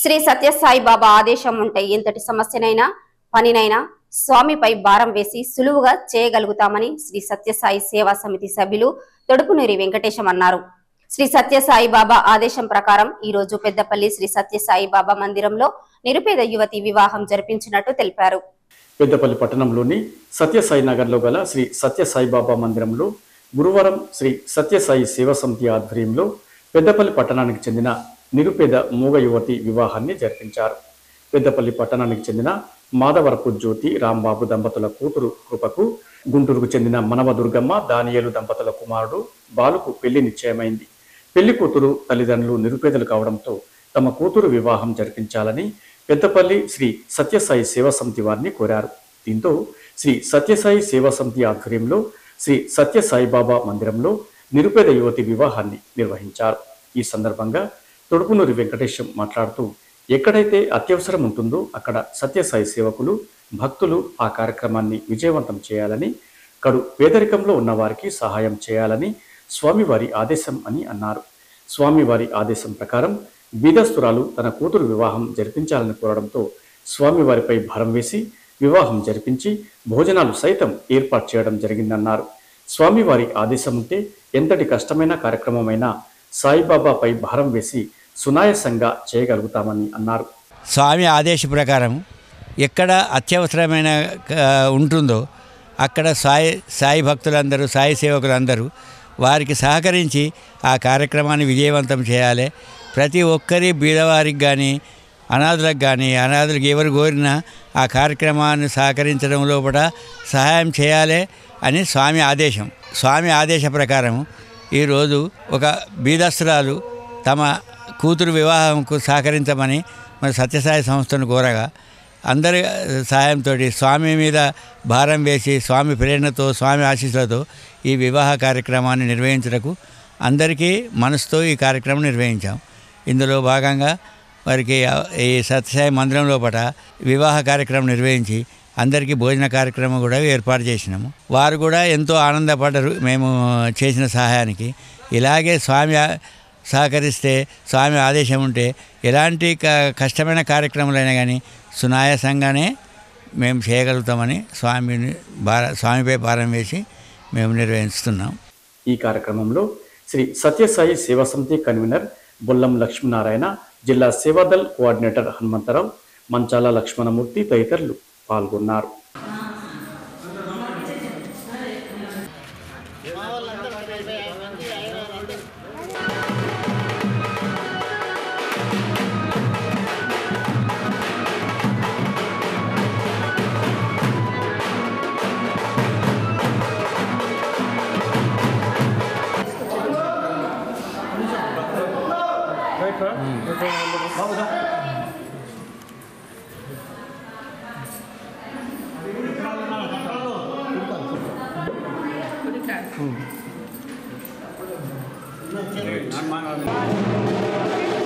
శ్రీ సత్యసాయి బాబా ఆదేశం ఉంటే ఎంతటి సమస్యనైనా పనినైనా స్వామిపై భారం వేసి సులువుగా చేయగలుగుతామని శ్రీ సత్యసాయి సేవా సమితి సభ్యులు తొడుపునూరి వెంకటేశం అన్నారు శ్రీ సత్యసాయి బాబా ఆదేశం ప్రకారం ఈ రోజు పెద్దపల్లి శ్రీ సత్యసాయి బాబా మందిరంలో నిరుపేద యువతి వివాహం జరిపించినట్టు తెలిపారు పెద్దపల్లి పట్టణంలోని సత్యసాయి నగర్లో గల శ్రీ సత్యసాయి బాబా మందిరంలో గురువారం శ్రీ సత్యసాయి సేవా సమితి ఆధ్వర్యంలో పెద్దపల్లి పట్టణానికి చెందిన నిరుపేద మూగ యువతి వివాహాన్ని జరిపించారు పెద్దపల్లి పట్టణానికి చెందిన మాధవరపు జ్యోతి రాంబాబు దంపతుల కూతురు కృపకు గుంటూరుకు చెందిన మనవ దుర్గమ్మ దానియేలు దంపతుల కుమారుడు బాలుకు పెళ్లి నిశ్చయమైంది పెళ్లి కూతురు తల్లిదండ్రులు నిరుపేదలు కావడంతో తమ కూతురు వివాహం జరిపించాలని పెద్దపల్లి శ్రీ సత్యసాయి సేవా సమితి వారిని కోరారు దీంతో శ్రీ సత్యసాయి సేవా సమితి ఆధ్వర్యంలో శ్రీ సత్యసాయి బాబా మందిరంలో నిరుపేద యువతి వివాహాన్ని నిర్వహించారు ఈ సందర్భంగా తొడుపునూరి వెంకటేశం మాట్లాడుతూ ఎక్కడైతే అత్యవసరం ఉంటుందో అక్కడ సత్యసాయి సేవకులు భక్తులు ఆ కార్యక్రమాన్ని విజయవంతం చేయాలని కడు పేదరికంలో ఉన్న వారికి సహాయం చేయాలని స్వామివారి ఆదేశం అని అన్నారు స్వామివారి ఆదేశం ప్రకారం బీదస్తురాలు తన కూతురు వివాహం జరిపించాలని కోరడంతో స్వామివారిపై భారం వేసి వివాహం జరిపించి భోజనాలు సైతం ఏర్పాటు చేయడం జరిగిందన్నారు స్వామివారి ఆదేశం ఉంటే ఎంతటి కష్టమైన కార్యక్రమమైనా సాయిబాబాపై భారం వేసి సునాయాసంగా చేయగలుగుతామని అన్నారు స్వామి ఆదేశ ప్రకారం ఎక్కడ అత్యవసరమైన ఆ, ఉంటుందో అక్కడ సాయి సాయి భక్తులందరూ సాయి సేవకులందరూ వారికి సహకరించి ఆ కార్యక్రమాన్ని విజయవంతం చేయాలి ప్రతి ఒక్కరి బీదవారికి కానీ అనాథులకు కానీ అనాథులకు ఎవరు కోరినా ఆ కార్యక్రమాన్ని సహకరించడం లోపల సహాయం చేయాలి అని స్వామి ఆదేశం స్వామి ఆదేశ ప్రకారం ఈరోజు ఒక బీదస్తురాలు తమ కూతురు వివాహంకు సహకరించమని మరి సత్యసాయి సంస్థను కోరగా అందరి సహాయంతో స్వామి మీద భారం వేసి స్వామి ప్రేరణతో స్వామి ఆశీస్సులతో ఈ వివాహ కార్యక్రమాన్ని నిర్వహించటకు అందరికీ మనసుతో ఈ కార్యక్రమం నిర్వహించాం ఇందులో భాగంగా వారికి ఈ సత్యసాయి మందిరం లోపల వివాహ కార్యక్రమం నిర్వహించి అందరికీ భోజన కార్యక్రమం కూడా ఏర్పాటు చేసినాము వారు కూడా ఎంతో ఆనందపడ్డారు మేము చేసిన సహాయానికి ఇలాగే స్వామి ఆ- సహకరిస్తే స్వామి ఆదేశం ఉంటే ఎలాంటి క- కష్టమైన కార్యక్రమాలైనా కానీ సునాయాసంగానే మేము చేయగలుగుతామని స్వామిని భార స్వామిపై భారం వేసి మేము నిర్వహిస్తున్నాం ఈ కార్యక్రమంలో శ్రీ సత్యసాయి సేవా సమితి కన్వీనర్ బొల్లం లక్ష్మీనారాయణ జిల్లా సేవాదల్ కోఆర్డినేటర్ హనుమంతరావు మంచాల లక్ష్మణమూర్తి తదితరులు పాల్గొన్నారు Good.